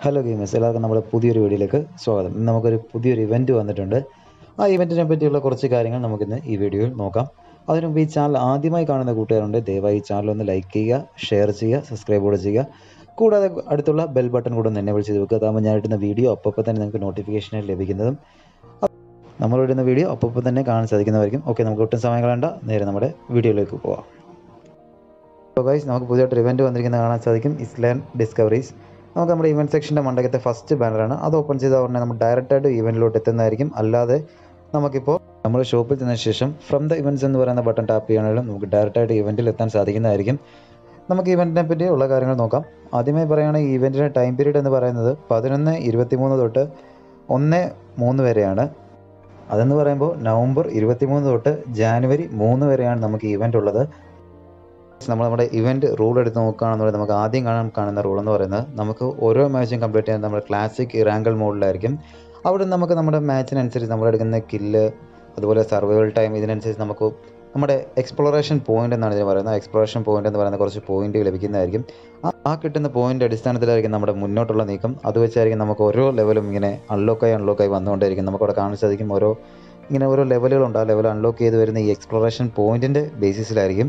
hello gamers എല്ലാവർക്കും നമ്മുടെ പുതിയൊരു വീഡിയോയിലേക്ക് സ്വാഗതം ഇന്ന് നമുക്കൊരു പുതിയൊരു ഇവൻറ്റ് വന്നിട്ടുണ്ട് ആ ഇവൻറ്റിനെ പറ്റിയുള്ള കുറച്ച് കാര്യങ്ങൾ നമുക്കിന്ന് ഈ വീഡിയോയിൽ നോക്കാം അതിനു മുമ്പ് ഈ ചാനൽ ആദ്യമായി കാണുന്ന കൂട്ടുകാരുണ്ട് ദയവായി ഈ ചാനൽ ഒന്ന് ലൈക്ക് ചെയ്യുക ഷെയർ ചെയ്യുക സബ്സ്ക്രൈബ് കൂടെ ചെയ്യുക കൂടാതെ അടുത്തുള്ള ബെൽ ബട്ടൺ കൂടെ ഒന്ന് എന്നെ വിളിച്ച് വെക്കുക അതാകുമ്പോൾ ഞാൻ ഇടുന്ന വീഡിയോ അപ്പോൾ തന്നെ നിങ്ങൾക്ക് നോട്ടിഫിക്കേഷൻ ലഭിക്കുന്നതും നമ്മൾ ഇടുന്ന വീഡിയോ അപ്പോൾ തന്നെ കാണാൻ സാധിക്കുന്നതായിരിക്കും ഓക്കെ നമുക്ക് ഒട്ടും സമയം കളയണ്ട നേരെ നമ്മുടെ വീഡിയോയിലേക്ക് പോവാം അപ്പോൾ ഗൈസ് നമുക്ക് പുതിയതായിട്ട് ഇവൻറ്റ് വന്നിരിക്കുന്നത് കാണാൻ സാധിക്കും ഇസ്ലാൻ ഡിസ്കവറീസ് നമുക്ക് നമ്മുടെ ഇവൻറ്റ് സെക്ഷൻ്റെ മണ്ടകത്തെ ഫസ്റ്റ് ബാനറാണ് അത് ഓപ്പൺ ചെയ്ത ഉടനെ നമ്മൾ ഡയറക്റ്റായിട്ട് ഇവൻറ്റിലോട്ട് എത്തുന്നതായിരിക്കും അല്ലാതെ നമുക്കിപ്പോൾ നമ്മൾ ഷോപ്പിൽ ചെന്ന ശേഷം ഫ്രം ദ ഇവൻറ്റ്സ് എന്ന് പറയുന്ന ബട്ടൺ ടാപ്പ് ചെയ്യാനാലും നമുക്ക് ഡയറക്റ്റായിട്ട് ഇവൻറ്റിൽ എത്താൻ സാധിക്കുന്നതായിരിക്കും നമുക്ക് ഇവൻറ്റിനെ പറ്റി ഉള്ള കാര്യങ്ങൾ നോക്കാം ആദ്യമായി പറയുകയാണെങ്കിൽ ഈ ഇവൻറ്റിൻ്റെ ടൈം പീരീഡ് എന്ന് പറയുന്നത് പതിനൊന്ന് ഇരുപത്തിമൂന്ന് തൊട്ട് ഒന്ന് മൂന്ന് വരെയാണ് അതെന്ന് പറയുമ്പോൾ നവംബർ ഇരുപത്തിമൂന്ന് തൊട്ട് ജാനുവരി മൂന്ന് വരെയാണ് നമുക്ക് ഇവൻ്റ് ഉള്ളത് നമ്മൾ നമ്മുടെ ഇവൻറ്റ് റൂൾ എടുത്ത് നോക്കുകയാണെന്നുണ്ടെങ്കിൽ നമുക്ക് ആദ്യം കാണാൻ കാണുന്ന റൂൾ എന്ന് പറയുന്നത് നമുക്ക് ഓരോ മാച്ചും കംപ്ലീറ്റ് ചെയ്യാൻ നമ്മുടെ ക്ലാസിക് റാങ്കൽ മോഡിലായിരിക്കും അവിടെ നമുക്ക് നമ്മുടെ മാച്ചിനനുസരിച്ച് നമ്മൾ എടുക്കുന്ന കില്ല് അതുപോലെ സർവൈവൽ ടൈം ഇതിനനുസരിച്ച് നമുക്ക് നമ്മുടെ എക്സ്പ്ലോറേഷൻ പോയിന്റ് എന്നാണ് ഇതിന് പറയുന്നത് എക്സ്പ്ലോറേഷൻ പോയിന്റ് എന്ന് പറയുന്ന കുറച്ച് പോയിന്റ് ലഭിക്കുന്നതായിരിക്കും ആ ആ കിട്ടുന്ന പോയിന്റ് അടിസ്ഥാനത്തിലായിരിക്കും നമ്മുടെ മുന്നോട്ടുള്ള നീക്കം അത് വെച്ചായിരിക്കും നമുക്ക് ഓരോ ലെവലും ഇങ്ങനെ അൺലോക്കായി അൺലോക്കായി വന്നുകൊണ്ടിരിക്കും നമുക്ക് അവിടെ കാണാൻ സാധിക്കും ഓരോ ഇങ്ങനെ ഓരോ ലെവലുകളുണ്ട് ആ ലെവൽ അൺലോക്ക് ചെയ്ത് വരുന്ന ഈ എക്സ്പ്ലോറേഷൻ പോയിന്റിൻ്റെ ബേസിസിലായിരിക്കും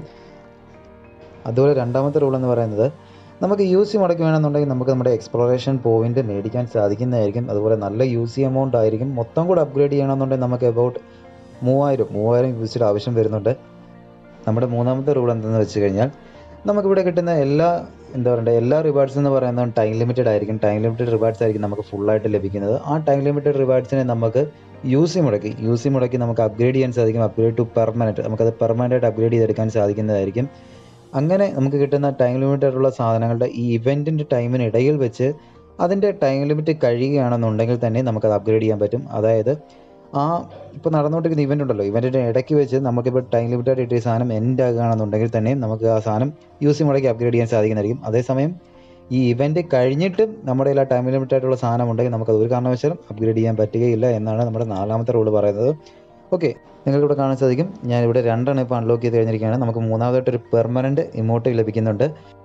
അതുപോലെ രണ്ടാമത്തെ റൂൾ എന്ന് പറയുന്നത് നമുക്ക് യു സി മുടക്കി വേണമെന്നുണ്ടെങ്കിൽ നമുക്ക് നമ്മുടെ എക്സ്പ്ലോറേഷൻ പോയിന്റ് മേടിക്കാൻ സാധിക്കുന്നതായിരിക്കും അതുപോലെ നല്ല യു സി എമൗണ്ട് ആയിരിക്കും മൊത്തം കൂടെ അപ്ഗ്രേഡ് ചെയ്യണമെന്നുണ്ടെങ്കിൽ നമുക്ക് അബൌട്ട് മൂവായിരം മൂവായിരം യു സിയുടെ ആവശ്യം വരുന്നുണ്ട് നമ്മുടെ മൂന്നാമത്തെ റൂൾ എന്തെന്ന് വെച്ച് കഴിഞ്ഞാൽ നമുക്കിവിടെ കിട്ടുന്ന എല്ലാ എന്താ പറയുക എല്ലാ റിവാർഡ്സ് എന്ന് പറയുന്നത് ടൈം ലിമിറ്റഡ് ആയിരിക്കും ടൈം ലിമിറ്റഡ് റിവാർഡ്സ് ആയിരിക്കും നമുക്ക് ഫുള്ളായിട്ട് ലഭിക്കുന്നത് ആ ടൈം ലിമിറ്റഡ് റിവാർഡ്സിനെ നമുക്ക് യു സി മുടക്കി യു സി മുടക്കി നമുക്ക് അപ്ഗ്രേഡ് ചെയ്യാൻ സാധിക്കും അപ്ഗ്രേഡ് ടു പെർമനൻറ്റ് നമുക്കത് പെർമനൻ്റ് ആയിട്ട് അപ്ഗ്രേഡ് ചെയ്തെടുക്കാൻ സാധിക്കുന്നതായിരിക്കും അങ്ങനെ നമുക്ക് കിട്ടുന്ന ടൈം ലിമിറ്റായിട്ടുള്ള സാധനങ്ങളുടെ ഈ ഇവൻറ്റിൻ്റെ ടൈമിന് ഇടയിൽ വെച്ച് അതിൻ്റെ ടൈം ലിമിറ്റ് കഴിയുകയാണെന്നുണ്ടെങ്കിൽ തന്നെ നമുക്കത് അപ്ഗ്രേഡ് ചെയ്യാൻ പറ്റും അതായത് ആ ഇപ്പോൾ നടന്നുകൊണ്ടിരിക്കുന്ന ഇവൻ്റ് ഉണ്ടല്ലോ ഇവൻറ്റിൻ്റെ ഇടയ്ക്ക് വെച്ച് നമുക്കിപ്പോൾ ടൈം ലിമിറ്റായിട്ട് കിട്ടിയ സാധനം എൻഡ് ആകുകയാണെന്നുണ്ടെങ്കിൽ തന്നെ നമുക്ക് ആ സാധനം യു സി മുടക്കി അപ്ഗ്രേഡ് ചെയ്യാൻ സാധിക്കുന്നതായിരിക്കും അതേസമയം ഈ ഇവൻറ്റ് കഴിഞ്ഞിട്ടും നമ്മുടെ എല്ലാ ടൈം ലിമിറ്റായിട്ടുള്ള സാധനം ഉണ്ടെങ്കിൽ നമുക്കത് ഒരു കാരണവശാലും അപ്ഗ്രേഡ് ചെയ്യാൻ പറ്റുകയില്ല എന്നാണ് നമ്മുടെ നാലാമത്തെ റൂൾ പറയുന്നത് ഓക്കെ നിങ്ങൾക്ക് ഇവിടെ കാണാൻ സാധിക്കും ഞാൻ ഇവിടെ രണ്ടെണ്ണം ഇപ്പോൾ അൺലോക്ക് ചെയ്ത് കഴിഞ്ഞിരിക്കുകയാണ് നമുക്ക് മൂന്നാമതായിട്ട് ഒരു പെർമനൻറ്റ് ഇമോട്ട് ലഭിക്കുന്നുണ്ട്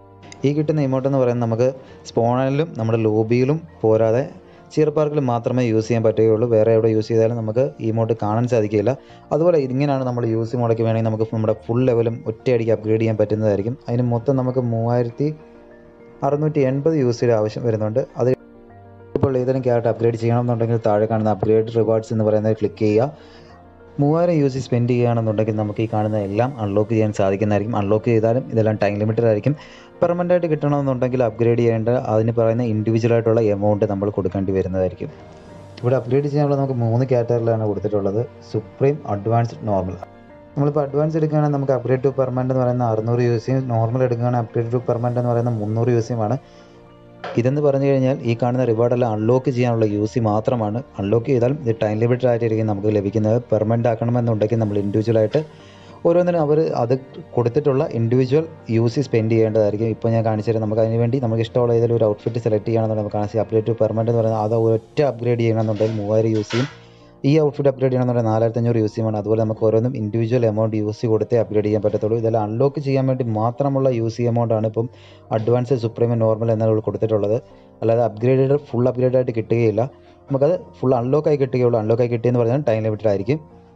ഈ കിട്ടുന്ന ഇമോട്ട് എന്ന് പറയുന്നത് നമുക്ക് സ്പോണലിലും നമ്മുടെ ലോബിയിലും പോരാതെ ചിയർ പാർക്കിൽ മാത്രമേ യൂസ് ചെയ്യാൻ പറ്റുകയുള്ളൂ വേറെ എവിടെ യൂസ് ചെയ്താലും നമുക്ക് ഈ ഇമോട്ട് കാണാൻ സാധിക്കില്ല അതുപോലെ ഇങ്ങനെയാണ് നമ്മൾ യൂസ് മുടക്കി വേണമെങ്കിൽ നമുക്ക് നമ്മുടെ ഫുൾ ലെവലും ഒറ്റയടിക്ക് അപ്ഗ്രേഡ് ചെയ്യാൻ പറ്റുന്നതായിരിക്കും അതിന് മൊത്തം നമുക്ക് മൂവായിരത്തി അറുന്നൂറ്റി എൺപത് യു സിയുടെ ആവശ്യം വരുന്നുണ്ട് അത് ഇപ്പോൾ ഏതെങ്കിലും ക്യാരറ്റ് അപ്ഗ്രേഡ് ചെയ്യണമെന്നുണ്ടെങ്കിൽ താഴെ കാണുന്ന അപ്ഗ്രേഡ് റിവാർഡ്സ് എന്ന് പറയുന്നത് ക്ലിക്ക് ചെയ്യുക മൂവായിരം യു സി സ്പെൻഡ് ചെയ്യുകയാണെന്നുണ്ടെങ്കിൽ നമുക്ക് ഈ കാണുന്ന എല്ലാം അൺലോക്ക് ചെയ്യാൻ സാധിക്കുന്നതായിരിക്കും അൺലോക്ക് ചെയ്താലും ഇതെല്ലാം ടൈം ലിമിറ്റഡ് ആയിരിക്കും പെർമനൻ്റ് ആയിട്ട് കിട്ടണമെന്നുണ്ടെങ്കിൽ അപ്ഗ്രേഡ് ചെയ്യേണ്ട അതിന് പറയുന്ന ഇൻഡിവിജ്വൽ ആയിട്ടുള്ള എമൗണ്ട് നമ്മൾ കൊടുക്കേണ്ടി വരുന്നതായിരിക്കും ഇവിടെ അപ്ഗ്രേഡ് ചെയ്യാനുള്ള നമുക്ക് മൂന്ന് കാറ്റഗറിയിലാണ് കൊടുത്തിട്ടുള്ളത് സുപ്രീം അഡ്വാൻസ്ഡ് നോർമൽ നമ്മളിപ്പോൾ അഡ്വാൻസ് എടുക്കുകയാണെങ്കിൽ നമുക്ക് അപ്ഗ്രേഡ് ടു പെർമനൻ്റ് എന്ന് പറയുന്ന അറുന്നൂറ് യു സിയും നോർമൽ എടുക്കുകയാണെങ്കിൽ അപ്ഗ്രേഡ് ടു പെർമനൻ്റ് എന്ന് പറയുന്ന മുന്നൂറ് യു സിയുമാണ് ഇതെന്ന് പറഞ്ഞു കഴിഞ്ഞാൽ ഈ കാണുന്ന റിവാർഡെല്ലാം അൺലോക്ക് ചെയ്യാനുള്ള യു സി മാത്രമാണ് അൺലോക്ക് ചെയ്താൽ ഇത് ടൈം ലിമിറ്റഡ് ആയിട്ടായിരിക്കും നമുക്ക് ലഭിക്കുന്നത് പെർമനൻ്റ് ആക്കണമെന്നുണ്ടെങ്കിൽ നമ്മൾ ഇൻഡിവിജ്വലായിട്ട് ഓരോന്നിനും അവർ അത് കൊടുത്തിട്ടുള്ള ഇൻഡിവിജ്വൽ യു സി സ്പെൻഡ് ചെയ്യേണ്ടതായിരിക്കും ഇപ്പോൾ ഞാൻ കാണിച്ചു തരാം നമുക്ക് അതിന് വേണ്ടി നമുക്ക് ഇഷ്ടമുള്ള ഏതെങ്കിലും ഒരു ഔട്ട്ഫിറ്റ് സെലക്ട് ചെയ്യണമെന്നുണ്ടെങ്കിൽ നമുക്ക് കാണിച്ച് അപ്ഗ്രേഡ് ടു പെർമനൻ്റ് എന്ന് പറയുന്നത് അത് ഒറ്റ അപ്ഗ്രേഡ് ചെയ്യണമെന്നുണ്ടെങ്കിൽ മൂവായിരം യു സിയും ഈ ഔട്ട്ഫിറ്റ് അപ്ഗ്രേഡ് ചെയ്യണമെന്നുണ്ടെങ്കിൽ നാലായിരത്തി അഞ്ഞൂറ് യു സിയുമാണ് അതുപോലെ നമുക്ക് ഓരോന്നും ഇൻഡിവിജ്വൽ എമൗണ്ട് യു സി കൊടുത്തേ അപ്ഗ്രേഡ് ചെയ്യാൻ പറ്റത്തുള്ളൂ ഇതെല്ലാം അൺലോക്ക് ചെയ്യാൻ വേണ്ടി മാത്രമുള്ള യു സി എമൗണ്ട് ആണ് ഇപ്പം അഡ്വാൻസ് സുപ്രീം നോർമൽ എന്നുള്ള കൊടുത്തിട്ടുള്ളത് അല്ലാതെ അപ്ഗ്രേഡ് ഫുൾ അപ്ഗ്രേഡ് ആയിട്ട് കിട്ടുകയില്ല നമുക്കത് ഫുൾ അൺലോക്ക് ആയി കിട്ടുകയുള്ളൂ അൺലോക്ക് ആയി കിട്ടിയെന്ന് പറഞ്ഞാൽ ടൈം ലിമിറ്റഡ് ആയിരിക്കും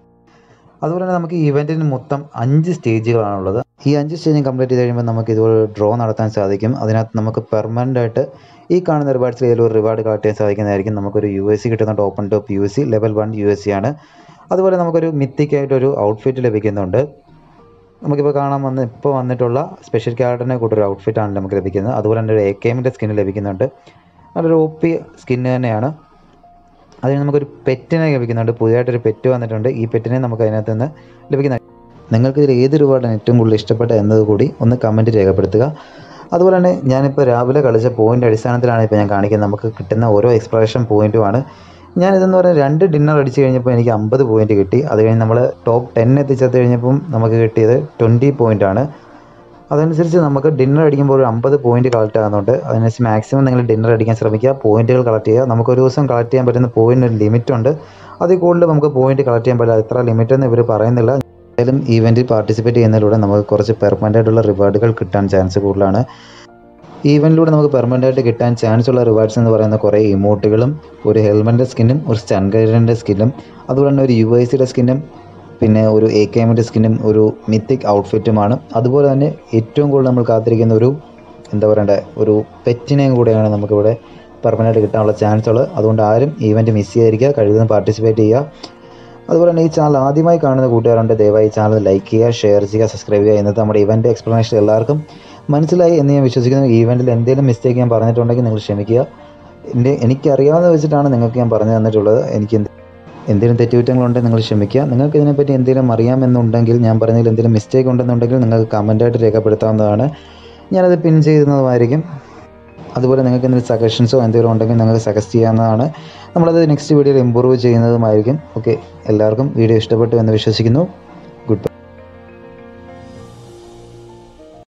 അതുപോലെ തന്നെ നമുക്ക് ഈ ഇവൻറ്റിന് മൊത്തം അഞ്ച് സ്റ്റേജുകളാണുള്ളത് ഈ അഞ്ച് സ്റ്റേജും കംപ്ലീറ്റ് ചെയ്ത് കഴിയുമ്പോൾ നമുക്ക് ഇതുപോലെ ഡ്രോ നടത്താൻ സാധിക്കും അതിനകത്ത് നമുക്ക് പെർമനൻ്റ് ആയിട്ട് ഈ കാണുന്ന റിവാർഡ്സിൽ ഏതൊരു ഒരു റിവാർഡ് കളക്ട് ചെയ്യാൻ സാധിക്കുന്നതായിരിക്കും നമുക്കൊരു യു എസ് സി കിട്ടുന്നുണ്ട് open top U S C level one U S C ആണ് അതുപോലെ നമുക്കൊരു മിത്തിക്കായിട്ടൊരു ഔട്ട്ഫിറ്റ് ലഭിക്കുന്നുണ്ട് നമുക്കിപ്പോൾ കാണാൻ വന്ന് ഇപ്പോൾ വന്നിട്ടുള്ള സ്പെഷ്യൽ ക്യാരക്ടറിനെ കൂട്ടൊരു ഔട്ട്ഫിറ്റാണ് നമുക്ക് ലഭിക്കുന്നത് അതുപോലെ തന്നെ ഒരു എ കെ എമ്മിൻ്റെ സ്കിന്ന് ലഭിക്കുന്നുണ്ട് നല്ലൊരു ഒ പി സ്കിന്ന് തന്നെയാണ് അതിന് നമുക്കൊരു പെറ്റിനെ ലഭിക്കുന്നുണ്ട് പുതിയതായിട്ടൊരു പെറ്റ് വന്നിട്ടുണ്ട് ഈ പെറ്റിനെ നമുക്ക് അതിനകത്ത് നിന്ന് ലഭിക്കുന്ന നിങ്ങൾക്ക് ഇതിൽ ഏത് റിവാർഡാണ് ഏറ്റവും കൂടുതൽ ഇഷ്ടപ്പെട്ട എന്നത് കൂടി ഒന്ന് കമൻറ്റ് രേഖപ്പെടുത്തുക അതുപോലെ തന്നെ ഞാനിപ്പോൾ രാവിലെ കളിച്ച പോയിൻ്റ് അടിസ്ഥാനത്തിലാണ് ഇപ്പോൾ ഞാൻ കാണിക്കുന്നത് നമുക്ക് കിട്ടുന്ന ഓരോ എക്സ്പ്ലോറേഷൻ പോയിൻറ്റുമാണ് ഞാനിതെന്ന് പറഞ്ഞാൽ രണ്ട് ഡിന്നർ അടിച്ച് കഴിഞ്ഞപ്പോൾ എനിക്ക് അമ്പത് പോയിൻ്റ് കിട്ടി അത് കഴിഞ്ഞ് നമ്മൾ ടോപ്പ് ടെൻ എത്തിച്ചെത്തി കഴിഞ്ഞപ്പം നമുക്ക് കിട്ടിയത് ട്വൻറ്റി പോയിൻ്റാണ് അതനുസരിച്ച് നമുക്ക് ഡിന്നർ അടിക്കുമ്പോൾ ഒരു അമ്പത് പോയിന്റ് കളക്ട് ആകുന്നുണ്ട് അതിനനുസരിച്ച് മാക്സിമം നിങ്ങൾ ഡിന്നർ അടിക്കാൻ ശ്രമിക്കുക പോയിന്റുകൾ കളക്ട് ചെയ്യുക നമുക്ക് ഒരു ദിവസം കളക്ട് ചെയ്യാൻ പറ്റുന്ന പോയിന്റ് ഒരു ലിമിറ്റ് ഉണ്ട് അതിൽ കൂടുതൽ നമുക്ക് പോയിന്റ് കളക്ട് ചെയ്യാൻ പറ്റില്ല എത്ര ലിമിറ്റ് എന്ന് ഇവർ പറയുന്നില്ല എന്തായാലും ഈവൻറ്റിൽ പാർട്ടിസിപ്പേറ്റ് ചെയ്യുന്നതിലൂടെ നമുക്ക് കുറച്ച് പെർമനൻ്റ് ആയിട്ടുള്ള റിവാർഡുകൾ കിട്ടാൻ ചാൻസ് കൂടുതലാണ് ഈവൻറ്റിലൂടെ നമുക്ക് പെർമനൻ്റ് ആയിട്ട് കിട്ടാൻ ചാൻസ് ഉള്ള റിവാർഡ്സ് എന്ന് പറയുന്ന കുറേ ഇമോട്ടുകളും ഒരു ഹെൽമെറ്റിൻ്റെ സ്കിന്നും ഒരു സ്റ്റൺ ഗൈഡറിൻ്റെ സ്കിന്നും അതുപോലെ തന്നെ ഒരു യു ഐ സിയുടെ സ്കിന്നും പിന്നെ ഒരു എ കെ എമ്മിൻ്റെ സ്കിന്നും ഒരു മിത്തിക് ഔട്ട്ഫിറ്റുമാണ് അതുപോലെ തന്നെ ഏറ്റവും കൂടുതൽ നമ്മൾ കാത്തിരിക്കുന്ന ഒരു എന്താ പറയണ്ടേ ഒരു പെറ്റിനെയും കൂടെയാണ് നമുക്കിവിടെ പെർമനൻ്റ് കിട്ടാനുള്ള ചാൻസ് ഉള്ളത് അതുകൊണ്ട് ആരും ഈവൻറ്റ് മിസ് ചെയ്യാതിരിക്കുക കഴിയുന്നതും പാർട്ടിസിപ്പേറ്റ് ചെയ്യുക അതുപോലെ തന്നെ ഈ ചാനൽ ആദ്യമായി കാണുന്ന കൂട്ടുകാരുണ്ട് ദയവായി ഈ ചാനൽ ലൈക്ക് ചെയ്യുക ഷെയർ ചെയ്യുക സബ്സ്ക്രൈബ് ചെയ്യുക ഇന്നത്തെ നമ്മുടെ ഇവൻ്റ് എക്സ്പ്ലനേഷൻ എല്ലാവർക്കും മനസ്സിലായി എന്ന് ഞാൻ വിശ്വസിക്കുന്നു ഈവൻറ്റിൽ എന്തെങ്കിലും മിസ്റ്റേക്ക് ഞാൻ പറഞ്ഞിട്ടുണ്ടെങ്കിൽ നിങ്ങൾ ക്ഷമിക്കുക എൻ്റെ എനിക്കറിയാവുന്ന വെച്ചിട്ടാണ് നിങ്ങൾക്ക് ഞാൻ പറഞ്ഞു തന്നിട്ടുള്ളത് എനിക്ക് എന്ത് എന്തെങ്കിലും തെറ്റുകുറ്റങ്ങളുണ്ടെങ്കിൽ നിങ്ങൾ ക്ഷമിക്കുക നിങ്ങൾക്ക് ഇതിനെപ്പറ്റി എന്തെങ്കിലും അറിയാമെന്നുണ്ടെങ്കിൽ ഞാൻ പറഞ്ഞതിൽ എന്തെങ്കിലും മിസ്റ്റേക്ക് ഉണ്ടെന്നുണ്ടെങ്കിൽ നിങ്ങൾക്ക് കമൻറ്റായിട്ട് രേഖപ്പെടുത്താവുന്നതാണ് ഞാനത് പിൻ ചെയ്യുന്നതുമായിരിക്കും അതുപോലെ നിങ്ങൾക്ക് എന്തെങ്കിലും സജഷൻസോ എന്തെങ്കിലും ഉണ്ടെങ്കിൽ നിങ്ങൾക്ക് സജസ്റ്റ് ചെയ്യാവുന്നതാണ് നമ്മളത് നെക്സ്റ്റ് വീഡിയോയിൽ ഇമ്പ്രൂവ് ചെയ്യുന്നതുമായിരിക്കും ഓക്കെ എല്ലാവർക്കും വീഡിയോ ഇഷ്ടപ്പെട്ടു എന്ന് വിശ്വസിക്കുന്നു